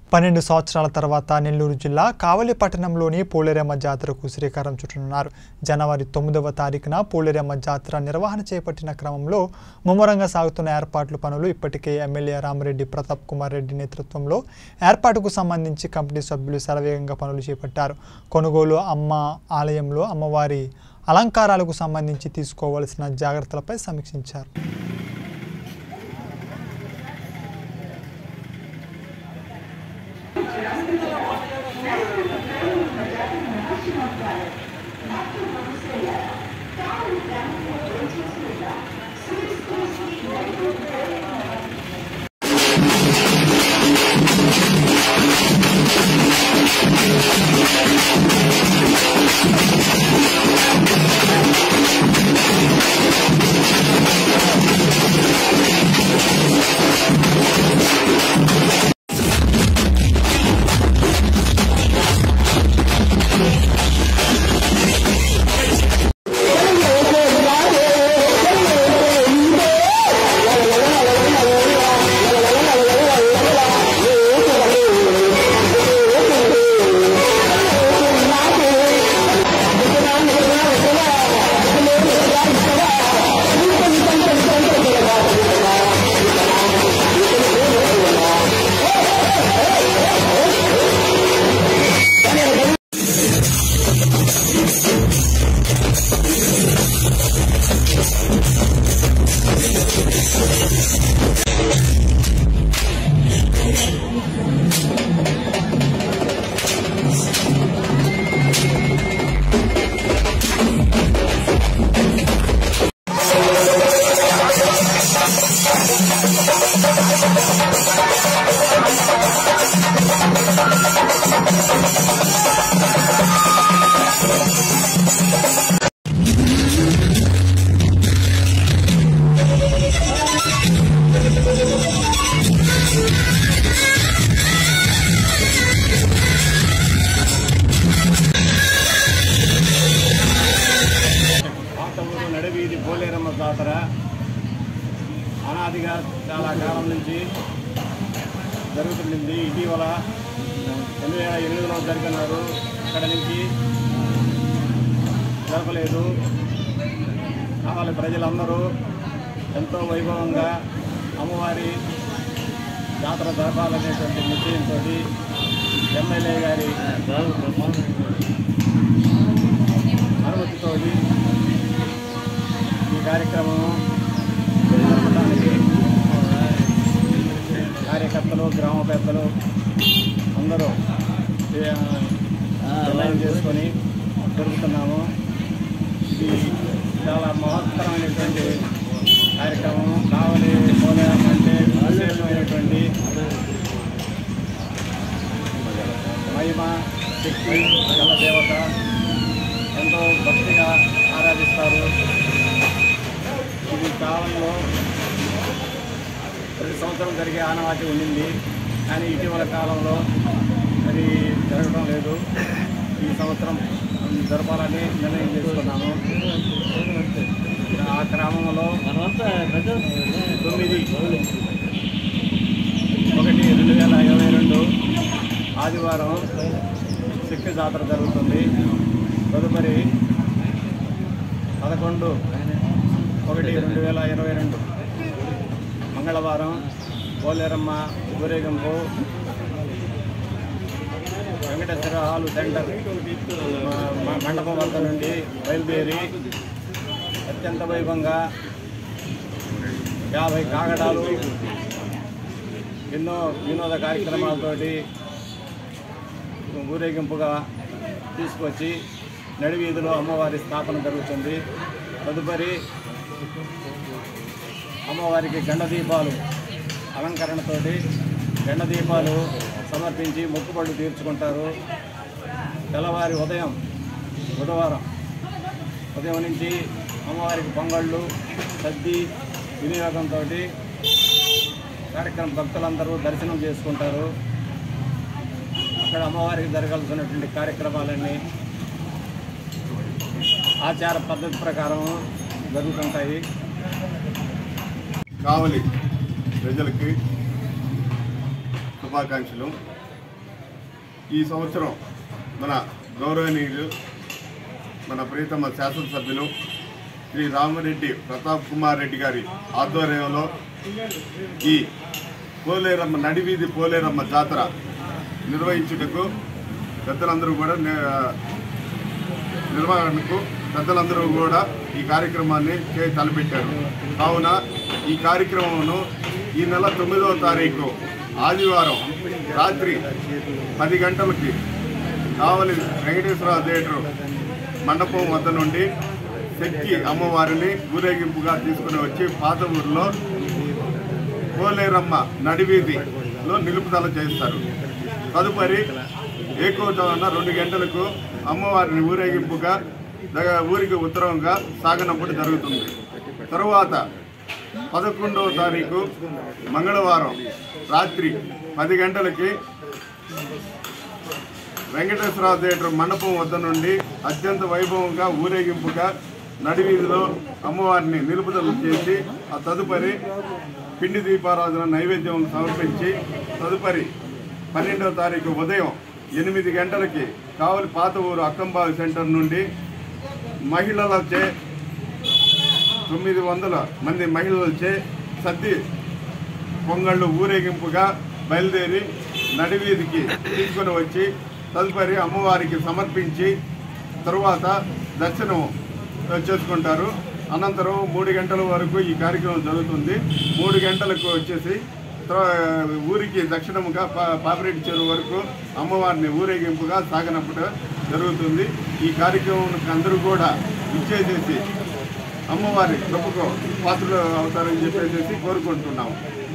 పన్నెండు సంవత్సరాల తర్వాత నెల్లూరు జిల్లా కావలి పట్టణంలోని పోలేరమ్మ జాతరకు శ్రీకారం చుట్టనున్నారు జనవరి తొమ్మిదవ తారీఖున పోలేరమ్మ జాతర నిర్వహణ చేపట్టిన క్రమంలో ముమ్మరంగా సాగుతున్న ఏర్పాట్ల పనులు ఇప్పటికే ఎమ్మెల్యే రామరెడ్డి ప్రతాప్ కుమార్ రెడ్డి నేతృత్వంలో ఏర్పాటుకు సంబంధించి కమిటీ సభ్యులు శరవేగంగా పనులు చేపట్టారు కొనుగోలు అమ్మ ఆలయంలో అమ్మవారి అలంకారాలకు సంబంధించి తీసుకోవాల్సిన జాగ్రత్తలపై సమీక్షించారు పాత ఊరు నడివీధి పోలేరమ్మ జాతర అనాదిగా చాలా కాలం నుంచి జరుగుతుండింది ఇటీవల రెండు వేల ఎనిమిదిలో జరిగినారు అక్కడ నుంచి జరపలేదు కావాలి ప్రజలందరూ ఎంతో వైభవంగా అమ్మవారి జాతర జరపాలనేటువంటి నిశ్చయంతో ఎమ్మెల్యే గారి అనుమతితో ఈ కార్యక్రమం జరపడానికి కార్యకర్తలు గ్రామ పెద్దలు అందరూ ఏ, నిర్ణయం చేసుకొని జరుగుతున్నాము ఇది చాలా మహత్తరమైనటువంటి కార్యక్రమం కావలి పోలేరం అంటే విశేషమైనటువంటి మహిమ శక్తి గల దేవత ఎంతో భక్తిగా ఆరాధిస్తారు ఇది కాలంలో ప్రతి సంవత్సరం జరిగే ఆనవాతి ఉండింది కానీ ఇటీవల కాలంలో అది జరగడం లేదు ఈ సంవత్సరం జరపాలని నిర్ణయం చేసుకున్నాము ఆ క్రమంలో తొమ్మిది ఒకటి రెండు వేల ఇరవై రెండు ఆదివారం శక్తి జాతర జరుగుతుంది తదుపరి పదకొండు ఒకటి రెండు వేల ఇరవై రెండు మంగళవారం పోలేరమ్మ ఊరేగింపు వెంకటేశ్వర హాలు సెంటర్ మా- మా మండపం వద్ద నుండి బయలుదేరి అత్యంత వైభవంగా యాభై కాగడాలు ఎన్నో వినోద కార్యక్రమాలతోటి ఊరేగింపుగా తీసుకొచ్చి నడివీధిలో అమ్మవారి స్థాపన జరుగుతుంది తదుపరి అమ్మవారికి గండ దీపాలు అలంకరణతోటి గండ దీపాలు సమర్పించి మొక్కుబడులు తీర్చుకుంటారు తెల్లవారి ఉదయం బుధవారం ఉదయం నుంచి అమ్మవారికి పొంగళ్ళు సద్ది వినియోగంతో కార్యక్రమం భక్తులందరూ దర్శనం చేసుకుంటారు అక్కడ అమ్మవారికి జరగాల్సినటువంటి కార్యక్రమాలన్నీ ఆచార పద్ధతి ప్రకారం జరుగుతుంటాయి కావలి ప్రజలకి శుభాకాంక్షలు ఈ సంవత్సరం మన గౌరవనీయులు మన ప్రియతమ శాసనసభ్యులు శ్రీ రామరెడ్డి ప్రతాప్ కుమార్ రెడ్డి గారి ఆధ్వర్యంలో ఈ పోలేరమ్మ నడివీధి పోలేరమ్మ జాతర నిర్వహించుటకు పెద్దలందరూ కూడా నే- నిర్వహణకు పెద్దలందరూ కూడా ఈ కార్యక్రమాన్ని చే- తలపెట్టారు కావున ఈ కార్యక్రమంను ఈ నెల తొమ్మిదవ తారీఖు ఆదివారం రాత్రి పది గంటలకి కావలి వెంకటేశ్వర థియేటర్ మండపం వద్ద నుండి శక్తి అమ్మవారిని ఊరేగింపుగా తీసుకుని వచ్చి పాత ఊరిలో కోలేరమ్మ నడివీధిలో నిలుపుదల చేస్తారు తదుపరి ఏకోజామున రెండు గంటలకు అమ్మవారిని ఊరేగింపుగా దగ- ఊరికి ఉత్తరంగా సాగనంపడం జరుగుతుంది తరువాత పదకొండవ తారీఖు మంగళవారం రాత్రి పది గంటలకి వెంకటేశ్వర థియేటర్ మండపం వద్ద నుండి అత్యంత వైభవంగా ఊరేగింపుగా నడివీధిలో అమ్మవారిని నిలుపుదల చేసి ఆ తదుపరి పిండి దీపారాధన నైవేద్యం సమర్పించి తదుపరి పన్నెండవ తారీఖు ఉదయం ఎనిమిది గంటలకి కావలి పాత ఊరు అక్కంబావి సెంటర్ నుండి మహిళలచే తొమ్మిది వందల మంది మహిళలచే సద్ది పొంగళ్ళు ఊరేగింపుగా బయలుదేరి నడివీధికి తీసుకొని వచ్చి తదుపరి అమ్మవారికి సమర్పించి తరువాత దర్శనం ఆ, చేసుకుంటారు అనంతరం మూడు గంటల వరకు ఈ కార్యక్రమం జరుగుతుంది మూడు గంటలకు వచ్చేసి త్ర- ఊరికి దక్షిణముగా పా పాపిరెడ్డి చెరువు వరకు అమ్మవారిని ఊరేగింపుగా సాగనప్పట జరుగుతుంది ఈ కార్యక్రమానికి అందరూ కూడా ఇచ్చేసేసి అమ్మవారి కృపకు పాత్రలు అవుతారని చెప్పేసి కోరుకుంటున్నాము